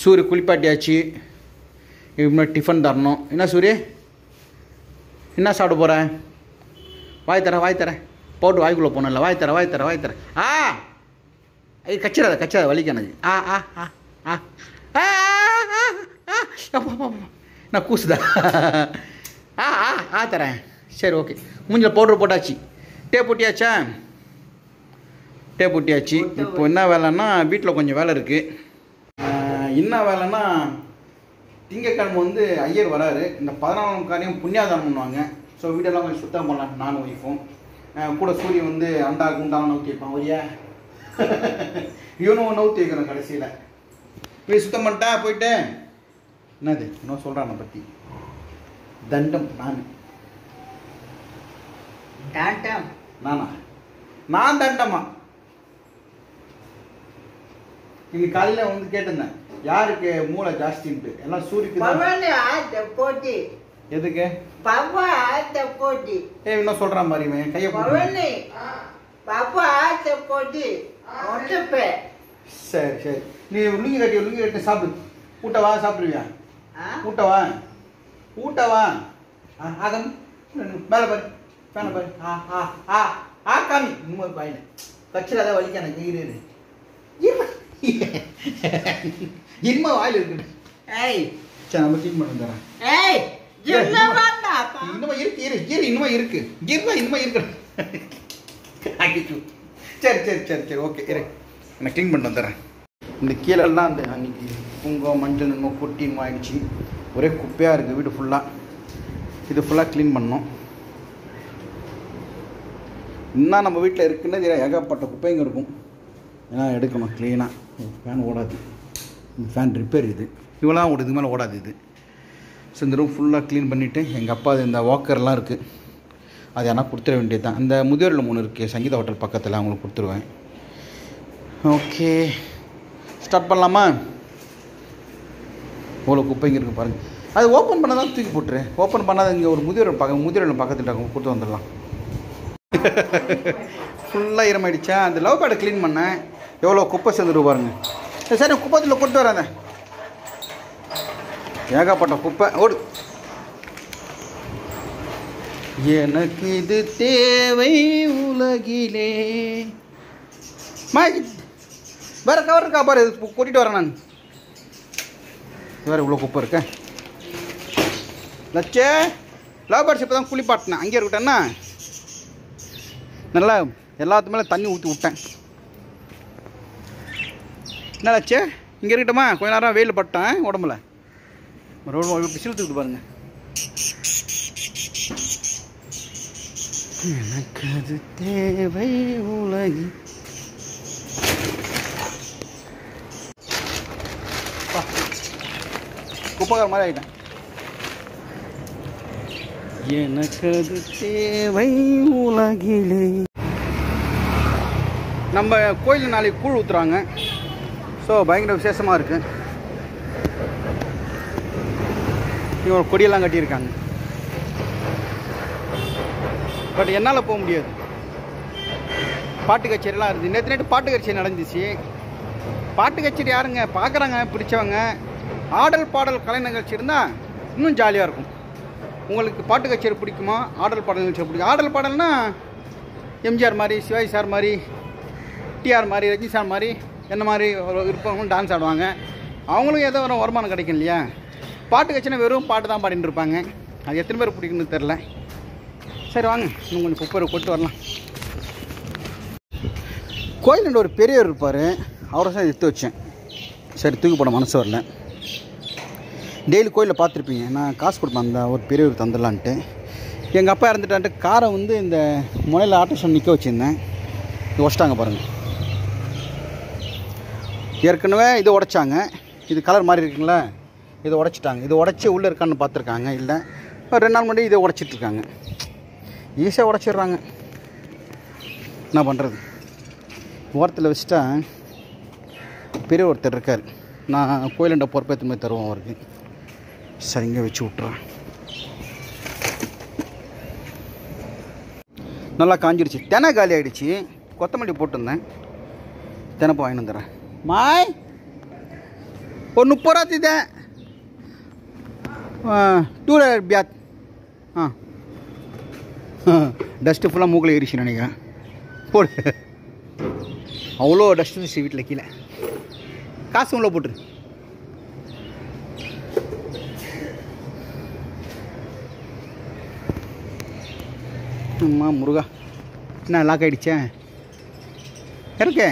சூரிய குளிப்பாட்டியாச்சு இப்போ டிஃபன் தரணும் என்ன சூரிய என்ன சாப்பிட போகிற வாய் தர வாய் தர போட்டு வாய்க்குள்ளே போனல வாய் தர வாய் தர வாய் தர ஆ ஐய் கச்சிடாத கச்சிடாத வலிக்கானது ஆ ஆ ஆ ஆ ஆ, ஆ, ஆ, ஆ. அப்பா, அப்பா, அப்பா. நான் கூசுதா ஆ ஆ ஆ தரேன் சரி ஓகே மூஞ்சில் பவுட்ரு போட்டாச்சு டேப் ஒட்டியாச்சா டேப் ஒட்டியாச்சு இப்போ என்ன வேலைன்னா வீட்டில் கொஞ்சம் வேலை இருக்குது என்ன வேலைன்னா திங்கக்கிழமை வந்து ஐயர் வராரு இந்த பதினாலாம் காரியம் புண்ணியாதானம் பண்ணுவாங்க ஸோ வீடெல்லாம் கொஞ்சம் சுத்தம் பண்ணலாம் நானும் ஒய்ஃபும் அஹ் கூட சூரியன் வந்து அண்டா குண்டாலாம் நவுத்தி வைப்பான் ஒரியா இவனும் நவுத்தி வைக்கணும் கடைசியில் போய் சுத்தம் பண்ணிட்டா போயிட்டு என்னது இன்னும் சொல்கிறான் என்னை பற்றி தண்டம் நான் டாட்டம் நானா நான் தண்டமா இன்னைக்கு காலையில் வந்து கேட்டிருந்தேன் யாருக்கு மூளை ஜாஸ்தின்ட்டு எல்லாம் சூரிக்கு தான் பவன் ஆத்த போட்டி எதுக்கு பவா ஆத்த போட்டி ஏய் இன்னும் சொல்கிறான் மாதிரி இவன் கையை போட்டு பவனி பப்பா ஆத்த போட்டி ஒட்டப்பே சரி சரி நீ லுங்கி கட்டி லுங்கி கட்டி சாப்பிடு ஊட்டவா சாப்பிடுவியா ஆ ஊட்டவா ஊட்டவா ஆ ஆகம் மேலே பாரு ஃபேனை பாரு ஆ ஆ ஆ ஆ காமி இன்னும் பாயில கச்சில் அதான் வலிக்க எனக்கு இரு இரு இருமா இருமா வாயில் இருக்குது ஏய் சரி நம்ம க்ளீன் பண்ணி தரேன் ஏய் என்ன பண்ணாப்பா இன்னுமா இருக்கு இரு இரு இன்னுமா இருக்கு இருமா இன்னுமா இருக்கு அடிச்சு சரி சரி சரி சரி ஓகே இரு நான் க்ளீன் பண்ணிட்டு வந்துடுறேன் இந்த கீழெல்லாம் அந்த அன்னைக்கு குங்குமம் மஞ்சள் என்னமோ கொட்டி என்னமோ ஆயிடுச்சு ஒரே குப்பையாக இருக்குது வீடு ஃபுல்லாக இது ஃபுல்லாக க்ளீன் பண்ணோம் இன்னும் நம்ம வீட்டில் இருக்குன்னு தெரியல ஏகப்பட்ட குப்பைங்க இருக்கும் ஏன்னா எடுக்கணும் க்ளீனாக ஃபேன் ஓடாது இந்த ஃபேன் ரிப்பேர் இது இவ்வளோ ஓடுது இது மேலே ஓடாது இது ஸோ இந்த ரூம் ஃபுல்லாக க்ளீன் பண்ணிவிட்டு எங்கள் அப்பா இந்த வாக்கர்லாம் இருக்குது அது ஆனால் கொடுத்துட வேண்டியது தான் இந்த முதியோரில் மூணு இருக்குது சங்கீதா ஹோட்டல் பக்கத்தில் அவங்களுக்கு கொடுத்துருவேன் ஓகே ஸ்டார்ட் பண்ணலாமா இவ்வளோ குப்பைங்க இருக்குது பாருங்கள் அது ஓப்பன் பண்ண தான் தூக்கி போட்டுரு ஓப்பன் பண்ணாத இங்கே ஒரு முதியோர் பக்கம் முதியோரில் பக்கத்தில் இருக்கும் கொடுத்து வந்துடலாம் ஃபுல்லாக ஈரமாயிடுச்சா அந்த லவ் பேடை க்ளீன் பண்ணேன் எவ்வளோ குப்பை சேர்ந்துட்டு பாருங்க சரி, சரி குப்பத்தில் கொண்டு வராத ஏகப்பட்ட குப்பை ஓடு எனக்கு இது தேவை உலகிலே மா வேற கவர் இருக்கா பாரு இது கூட்டிகிட்டு வரேன் நான் வேற இவ்வளோ குப்பை இருக்க லட்சே லவ் பேர்ட்ஸ் இப்போ தான் குளிப்பாட்டினேன் அங்கே இருக்கட்டேன்னா நல்லா எல்லாத்து மேலே தண்ணி ஊற்றி விட்டேன் என்ன லட்சே இங்கே இருக்கட்டுமா கொஞ்ச நேரம் வெயில் பட்டேன் உடம்புல ரோடு இப்படி சிலுத்துக்கிட்டு பாருங்க எனக்கு அது தேவை உலகி பா. குப்பைக்கார மாதிரி ஆகிட்டேன் எனக்கு அது தேவை உலகிலே நம்ம கோயில் நாளைக்கு கூழ் ஊற்றுறாங்க ஸோ பயங்கர விசேஷமாக இருக்குது இவங்க கொடியெல்லாம் கட்டியிருக்காங்க பட் என்னால் போக முடியாது பாட்டு கச்சேரிலாம் இருக்குது நேற்று நைட்டு பாட்டு கச்சேரி நடந்துச்சு பாட்டு கச்சேரி யாருங்க பார்க்குறாங்க பிடிச்சவங்க ஆடல் பாடல் கலை நிகழ்ச்சி இருந்தால் இன்னும் ஜாலியாக இருக்கும் உங்களுக்கு பாட்டு கச்சேரி பிடிக்குமா ஆடல் பாடல் நிகழ்ச்சி பிடிக்கும் ஆடல் பாடல்னா எம்ஜிஆர் மாதிரி சிவாஜி சார் மாதிரி டிஆர் மாதிரி ரஜினி சார் மாதிரி என்ன மாதிரி ஒரு விருப்பம் டான்ஸ் ஆடுவாங்க அவங்களும் ஏதோ ஒரு வருமானம் கிடைக்கும் இல்லையா பாட்டு கட்சினா வெறும் பாட்டு தான் பாடிட்டு இருப்பாங்க அது எத்தனை பேர் பிடிக்குன்னு தெரில சரி வாங்க இன்னும் கொஞ்சம் குப்பரை கொட்டு வரலாம் கோயிலில் ஒரு பெரியவர் இருப்பார் அவரை தான் எடுத்து வச்சேன் சரி தூக்கி போட மனசு வரல டெய்லி கோயிலில் பார்த்துருப்பீங்க நான் காசு கொடுப்பேன் அந்த ஒரு பெரியவர் தந்துடலான்ட்டு எங்கள் அப்பா இறந்துட்டான்ட்டு காரை வந்து இந்த முனையில் ஆட்டோ ஸ்டாண்ட் நிற்க வச்சுருந்தேன் இது உடச்சிட்டாங்க பாருங்கள் ஏற்கனவே இதை உடைச்சாங்க இது கலர் மாதிரி இருக்குங்களா இதை உடைச்சிட்டாங்க இது உடச்சி உள்ளே இருக்கான்னு பார்த்துருக்காங்க இல்லை ஒரு ரெண்டு நாள் முன்னாடி இதை உடைச்சிட்டு இருக்காங்க ஈஸியாக உடச்சிடுறாங்க என்ன பண்ணுறது ஓரத்தில் வச்சுட்டா பெரிய ஒருத்தர் இருக்கார் நான் கோயிலண்ட பொறுப்பேற்ற மாதிரி தருவோம் அவருக்கு சரிங்க வச்சு விட்றேன் நல்லா காஞ்சிடுச்சு தெனை காலி ஆகிடுச்சு கொத்தமல்லி போட்டிருந்தேன் தினப்போ வாங்கிட்டு வந்துடுறேன் மாய் ஒரு முப்பது ரூபா திದೆ டூ பியாத் ஆ டஸ்ட்டு ஃபுல்லாக மூக்கில் ஏறிச்சு நினைக்கிறேன் போடு அவ்வளோ டஸ்ட் இருந்துச்சு வீட்டில் கீழே காசு உள்ள போட்டுரு அம்மா முருகா என்ன லாக் ஆகிடுச்சே இருக்கே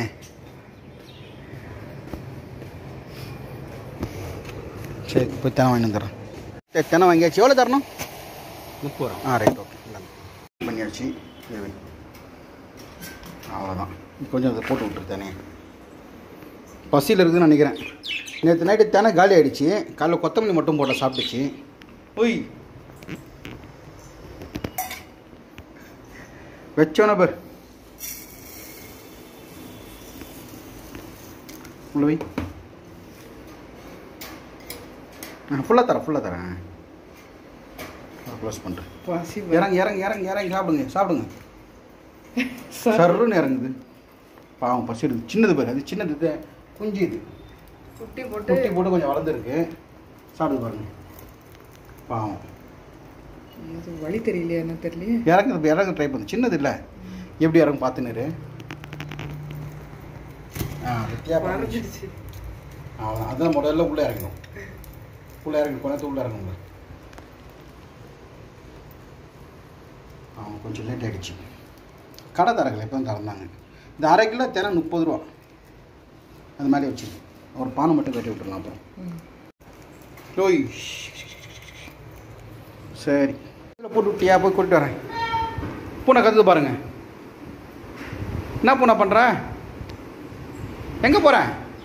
சரி போய் தெனை வாங்கி வந்துடுறேன் சரி தெனை வாங்கியாச்சு எவ்வளோ தரணும் முப்பது ரூபா ஆ ரைட் ஓகே இந்தாங்க பண்ணியாச்சு இது வை. அவ்வளோதான் கொஞ்சம் இதை போட்டு விட்டுரு தானே பசியில் இருக்குதுன்னு நினைக்கிறேன் நேற்று நைட்டு தானே காலி ஆகிடுச்சு காலைல கொத்தமல்லி மட்டும் போட்ட சாப்பிட்டுச்சு ஒய் வச்சோன பேர் உள்ள வை ஆ ஃபுல்லாக தரேன் ஃபுல்லாக தரேன் க்ளோஸ் பண்ணுறேன் பசி இறங்க இறங்க இறங்க இறங்கி சாப்பிடுங்க சாப்பிடுங்க சர்ருன்னு இறங்குது பாவம் பசி எடுக்குது சின்னது பேர் அது சின்னது இது குஞ்சு இது குட்டி போட்டு குட்டி போட்டு கொஞ்சம் வளர்ந்துருக்கு சாப்பிடுங்க பாருங்க பாவம் இது வழி தெரியலையா என்ன தெரியலையே இறங்குது இறங்க ட்ரை பண்ணு சின்னது இல்லை எப்படி இறங்கும் பார்த்துன்னு ஆ வெட்டியா பாருங்க பறந்துடுச்சு அவ்வளோ அதான் முதல்ல உள்ளே இறங்கணும் உள்ளே இறங்கி கொஞ்சம் உள்ளே இறங்கணும் அவன் கொஞ்சம் லேட் ஆகிடுச்சு கடை தரங்கல இப்போ தான் திறந்தாங்க இந்த அரை கிலோ தினம் முப்பது ரூபா அது மாதிரி வச்சு ஒரு பானை மட்டும் கட்டி விட்டுறலாம் அப்புறம் ம். ஓய் சரி இதில் போட்டு விட்டியா போய் கூட்டிட்டு வரேன் பூனை கற்றுது பாருங்க என்ன பூனை பண்ணுற எங்கே போகிற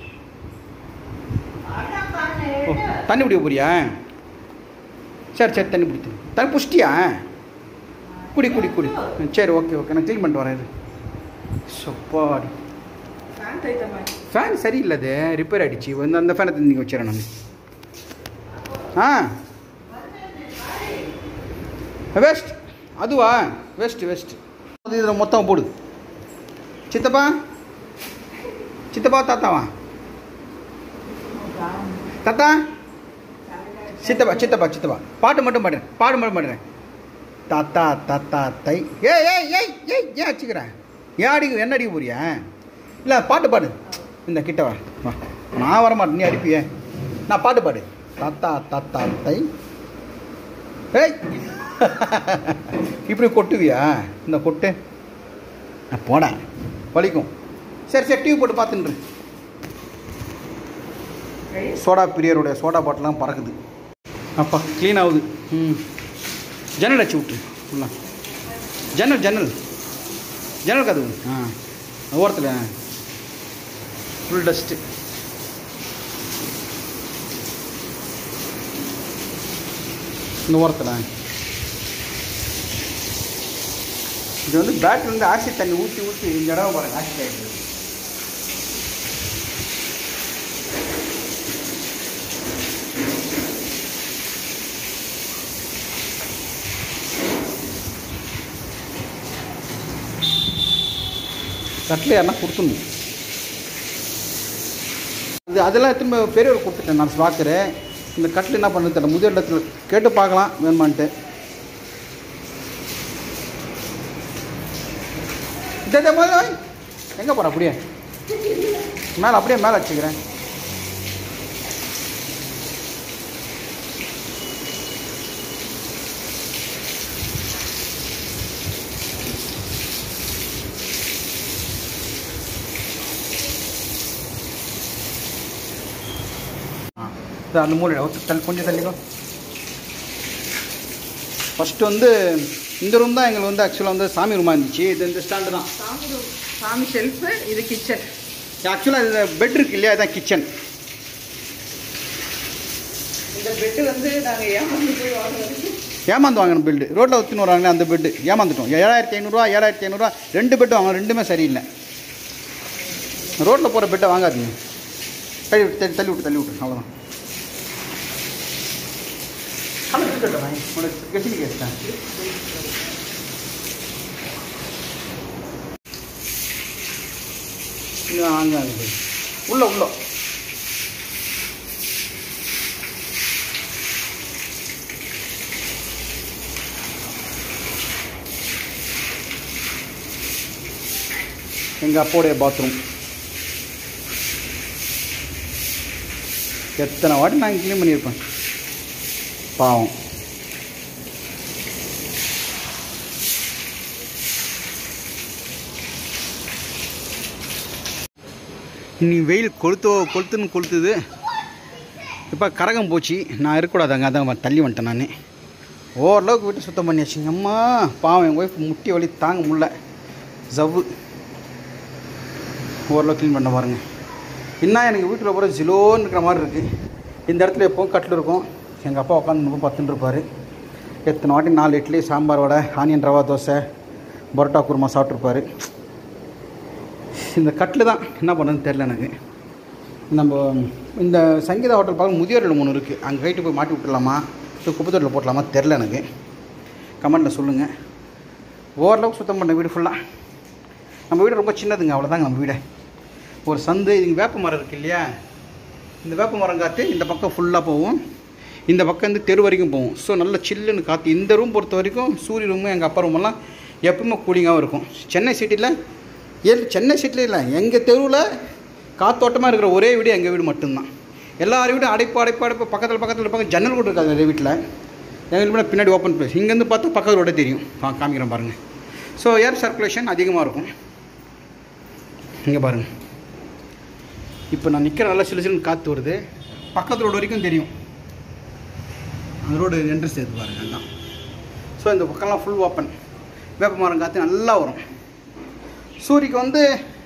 ஓ தண்ணி பிடிக்க போறியா சரி சரி தண்ணி பிடித்து தண்ணி புஷ்டியா குடி குடி குடி ம், சரி ஓகே ஓகே நான் க்ளீன் பண்ணிட்டு வரேன் இது சொப்பாடி ஃபேன் தைத்தமா ஃபேன் சரியில்லை அது ரிப்பேர் ஆகிடுச்சு வந்து அந்த ஃபேனை நீங்கள் வச்சிடறேன் நான் ஆ வெஸ்ட் அதுவா வெஸ்ட் வெஸ்ட் அது இதில் மொத்தம் போடு சித்தப்பா சித்தப்பா தாத்தாவா தாத்தா சித்தப்பா சித்தப்பா சித்தப்பா பாட்டு மட்டும் பாடுறேன் பாட்டு மட்டும் பாடுறேன் தாத்தா தாத்தா தை ஏய் ஏய் ஏய் ஏய் ஏன் வச்சுக்கிறேன் ஏன் அடிக்க என்ன அடிக்க போறியா இல்லை பாட்டு பாடு இந்த கிட்ட வா வா நான் வர மாட்டேன் நீ அடிப்பியே நான் பாட்டு பாடு தாத்தா தாத்தா தை ஏய் இப்படி கொட்டுவியா இந்த கொட்டு நான் போடா வலிக்கும் சரி சரி டிவி போட்டு பார்த்துன்று சோடா பிரியருடைய சோடா பாட்டிலாம் பறக்குது அப்பா க்ளீன் ஆகுது ம் ஜன்னல் அடிச்சு விட்டு ஃபுல்லாக ஜன்னல் ஜன்னல் ஜன்னல் கதவு ஆ ஓரத்தில் ஃபுல் டஸ்ட்டு இந்த ஓரத்தில் இது வந்து பேட்டரி வந்து ஆசிட் தண்ணி ஊற்றி ஊற்றி இந்த இடம் பாருங்க ஆசிட் ஆகிடுது கட்டில் யாருன்னா கொடுத்துடணும் அது அதெல்லாம் திரும்ப பெரியவர் கொடுத்துட்டேன் நான் ஸ்வாக்கரு இந்த கட்டில் என்ன பண்ணுறது தெரியல முதிய இடத்துல கேட்டு பார்க்கலாம் வேணுமான்ட்டு இந்த முதல்ல எங்கே போகிற அப்படியே மேலே அப்படியே மேலே வச்சுக்கிறேன் ஆ இது அந்த மூணு தள்ளி கொஞ்சம் தள்ளிக்கோ ஃபஸ்ட்டு வந்து இந்த ரூம் தான் எங்களுக்கு வந்து ஆக்சுவலாக வந்து சாமி ரூமாக இருந்துச்சு இது இந்த ஸ்டாண்டு தான் சாமி room, சாமி ஷெல்ஃபு இது கிச்சன் ஆக்சுவலாக இது பெட் இருக்கு இல்லையா இதான் கிச்சன் இந்த பெட்டு வந்து நாங்கள் ஏமாந்து போய் வாங்குறது ஏமாந்து வாங்கின பெட்டு ரோட்டில் ஊற்றின்னு வராங்களே அந்த பெட்டு ஏமாந்துட்டோம் ஏழாயிரத்தி ஐநூறுரூவா ஏழாயிரத்தி ஐநூறுரூவா ரெண்டு பெட்டு வாங்கணும் ரெண்டுமே சரியில்லை ரோட்டில் போகிற பெட்டை வாங்காதீங்க தள்ளி விட்டு தள்ளி தள்ளி விட்டு தள்ளி விட்டு அவ்வளோதான் ஹலோ இருக்கட்டும் உனக்கு கெட்டி கேட்டேன் அங்கே உள்ள உள்ள எங்கள் அப்பாவுடைய பாத்ரூம் எத்தனை வாட்டி நாங்கள் க்ளீன் பண்ணியிருப்பேன் பாவம் இன்னி வெயில் கொளுத்தோ கொளுத்துன்னு கொளுத்துது இப்போ கரகம் போச்சு நான் இருக்கக்கூடாது அங்கே அதான் தள்ளி வந்துட்டேன் நான் ஓரளவுக்கு வீட்டு சுத்தம் பண்ணியாச்சுங்க அம்மா பாவம் எங்கள் ஒய்ஃப் முட்டி வலி தாங்க முடில ஜவ்வு ஓரளவு க்ளீன் பண்ண பாருங்க இன்னும் எனக்கு வீட்டில் பூரா ஜிலோன்னு இருக்கிற மாதிரி இருக்குது இந்த இடத்துல எப்போவும் கட்டில் இருக்கும் எங்கள் அப்பா உட்காந்து பத்துன்னு இருப்பார் எத்தனை வாட்டி நாலு இட்லி சாம்பார் வடை ஆனியன் ரவா தோசை பரோட்டா குருமா சாப்பிட்ருப்பாரு இந்த கட்டில் தான் என்ன பண்ணுறதுன்னு தெரில எனக்கு நம்ம இந்த சங்கீதா ஹோட்டல் பார்க்க முதியோர் இல்லம் ஒன்று இருக்குது அங்கே கைட்டு போய் மாட்டி விட்டுலாமா இல்லை குப்பத்தொட்டில் போட்டலாமா தெரில எனக்கு கமெண்ட்டில் சொல்லுங்கள் ஓரளவுக்கு சுத்தம் பண்ண வீடு ஃபுல்லாக நம்ம வீடு ரொம்ப சின்னதுங்க அவ்வளோதாங்க நம்ம வீடு ஒரு சந்து இது வேப்ப மரம் இருக்குது இல்லையா இந்த வேப்ப மரம் காற்று இந்த பக்கம் ஃபுல்லாக போகும் இந்த பக்கம் வந்து தெரு வரைக்கும் போகும் ஸோ நல்ல சில்லுன்னு காற்று இந்த ரூம் பொறுத்த வரைக்கும் சூரிய ரூமு எங்கள் அப்பா ரூமெல்லாம் எப்பவுமே கூலிங்காகவும் இருக்கும் சென்னை சிட்டியில் ஏன் சென்னை சிட்டியில் இல்லை எங்கள் தெருவில் காத்தோட்டமாக இருக்கிற ஒரே வீடு எங்கள் வீடு மட்டும்தான் எல்லார் வீடும் அடைப்பு அடைப்பு அடைப்பு பக்கத்தில் பக்கத்தில் இருப்பாங்க ஜன்னல் கூட இருக்காது நிறைய வீட்டில் எங்கள் வீடு பின்னாடி ஓப்பன் பிளேஸ் இங்கேருந்து பார்த்தா பக்கத்து ரோடே தெரியும் கா காமிக்கிறேன் பாருங்கள் ஸோ ஏர் சர்க்குலேஷன் அதிகமாக இருக்கும் இங்கே பாருங்கள் இப்போ நான் நிற்கிற நல்லா சிலு சிலுன்னு காற்று வருது பக்கத்து ரோடு வரைக்கும் தெரியும் அந்த ரோடு என்ட்ரன்ஸ் எடுத்து பாருங்க அதுதான் ஸோ இந்த பக்கம்லாம் ஃபுல் ஓப்பன் வேப்ப மரம் காற்று நல்லா வரும் சூரியக்கு வந்து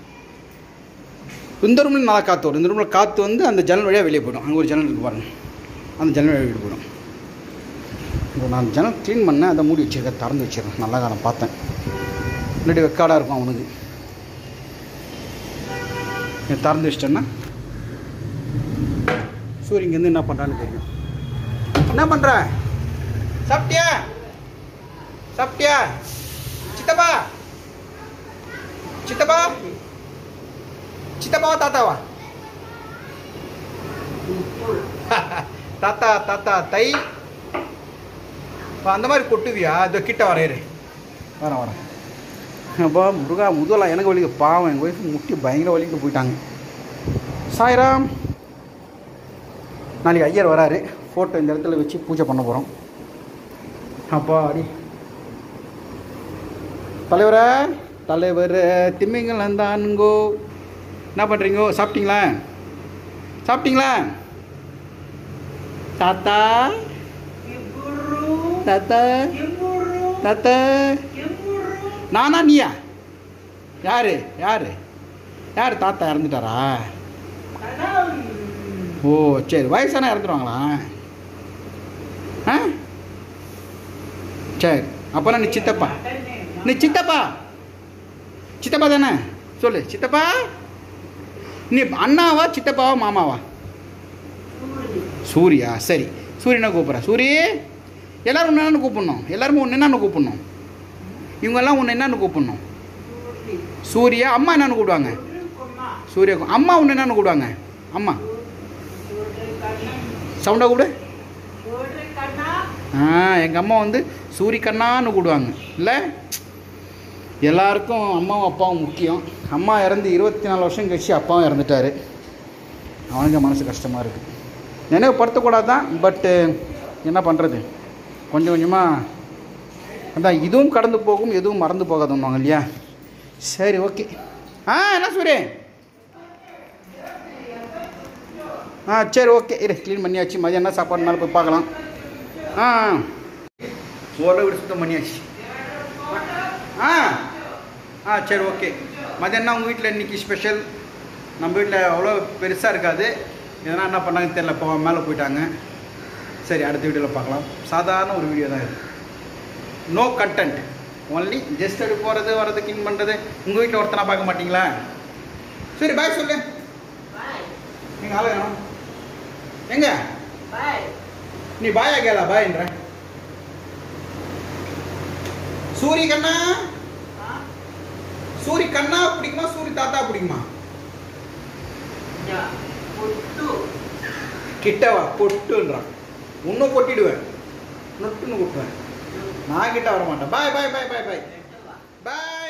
இந்த ரூமில் நல்லா காற்று வரும் இந்த ரூமில் காற்று வந்து அந்த ஜன்னல் வழியாக வெளியே போயிடும் அங்கே ஒரு ஜன்னல் இருக்குது பாருங்க அந்த ஜன்னல் வழியாக வெளியே போயிடும் இப்போ நான் ஜன்னல் க்ளீன் பண்ணேன் அதை மூடி வச்சிருக்கேன் திறந்து வச்சிருக்கேன் நல்லா நான் பார்த்தேன் முன்னாடி வெக்காடாக இருக்கும் அவனுக்கு இதை திறந்து வச்சிட்டேன்னா சூரியங்கேருந்து என்ன பண்ணுறான்னு தெரியும் என்ன பண்ணுற சாப்பிட்டியா சாப்பிட்டியா சித்தப்பா சித்தப்பா சித்தப்பாவா தாத்தாவா தாத்தா தாத்தா தை அப்ப அந்த மாதிரி கொட்டுவியா இதோ கிட்ட வரையிரு வரேன் வரேன் அப்பா முருகா முதுகலாம் எனக்கு வலிக்கு பாவம் எங்கள் ஒய்ஃப் முட்டி பயங்கர வலிக்கு போயிட்டாங்க சாய்ராம் நாளைக்கு ஐயர் வராரு ஃபோட்டோ இந்த இடத்துல வச்சு பூஜை பண்ண போகிறோம் அப்பா அடி தலைவரே தலைவர் திம்மிங்கள் தானுங்கோ என்ன பண்ணுறீங்கோ சாப்பிட்டீங்களா சாப்பிட்டீங்களா தாத்தா தாத்தா தாத்தா நானா நீயா யாரு யாரு யார் தாத்தா இறந்துட்டாரா ஓ சரி வயசான இறந்துருவாங்களா ஆ சரி அப்போனா நீ சித்தப்பா நீ சித்தப்பா சித்தப்பா தானே சொல்லு சித்தப்பா நீ அண்ணாவா சித்தப்பாவா மாமாவா சூர்யா சரி சூரியனை கூப்பிட்றேன் சூரி எல்லாரும் ஒன்று என்னன்னு கூப்பிடணும் எல்லாருமே ஒன்று என்னன்னு கூப்பிடணும் இவங்கெல்லாம் ஒன்று என்னன்னு கூப்பிடணும் சூர்யா அம்மா என்னன்னு கூப்பிடுவாங்க சூர்யா கூ- அம்மா ஒன்று என்னன்னு கூப்பிடுவாங்க அம்மா சவுண்டாக கூப்பிடு ஆ எங்கள் அம்மா வந்து சூரிக்கண்ணான்னு கூப்பிடுவாங்க இல்லை எல்லாருக்கும் அம்மாவும் அப்பாவும் முக்கியம் அம்மா இறந்து இருபத்தி நாலு வருஷம் கழிச்சு அப்பாவும் இறந்துட்டாரு அவனுக்கு மனசு கஷ்டமாக இருக்குது நினைவுபடுத்தக்கூடாது தான் பட்டு என்ன பண்ணுறது கொஞ்சம் கொஞ்சமாக அதான் இதுவும் கடந்து போகும் எதுவும் மறந்து போகாதுன்னுவாங்க இல்லையா சரி ஓகே ஆ என்ன சூரிய ஆ சரி ஓகே இரு க்ளீன் பண்ணியாச்சு மதியம் என்ன சாப்பாடுனாலும் போய் பார்க்கலாம் ஆ ஓரளவு வீடு சுத்தம் பண்ணியாச்சு ஆ ஆ சரி ஓகே மதியம் என்ன உங்கள் வீட்டில் இன்றைக்கி ஸ்பெஷல் நம்ம வீட்டில் அவ்வளோ பெருசாக இருக்காது எதனா என்ன பண்ணாங்கன்னு தெரியல இப்போ மேலே போயிட்டாங்க சரி அடுத்த வீடியோவில் பார்க்கலாம் சாதாரண ஒரு வீடியோ தான் இது நோ கண்டென்ட் ஒன்லி ஜஸ்ட் அப்படி போகிறது வர்றது க்ளீன் பண்ணுறது உங்கள் வீட்டில் ஒருத்தனா பார்க்க மாட்டீங்களா சரி பாய் சொல்லு எங்கள் ஆளு வேணும் எங்க நீ பாயா கேளா பாய்ன்ற சூரி கண்ணா சூரி கண்ணா பிடிக்குமா சூரி தாத்தா பிடிக்குமா கிட்டவா பொட்டுன்றான் இன்னும் கொட்டிடுவேன் நொட்டுன்னு கொட்டுவேன் நான் கிட்ட வர மாட்டேன் பாய் பாய் பாய் பாய் பாய் பாய்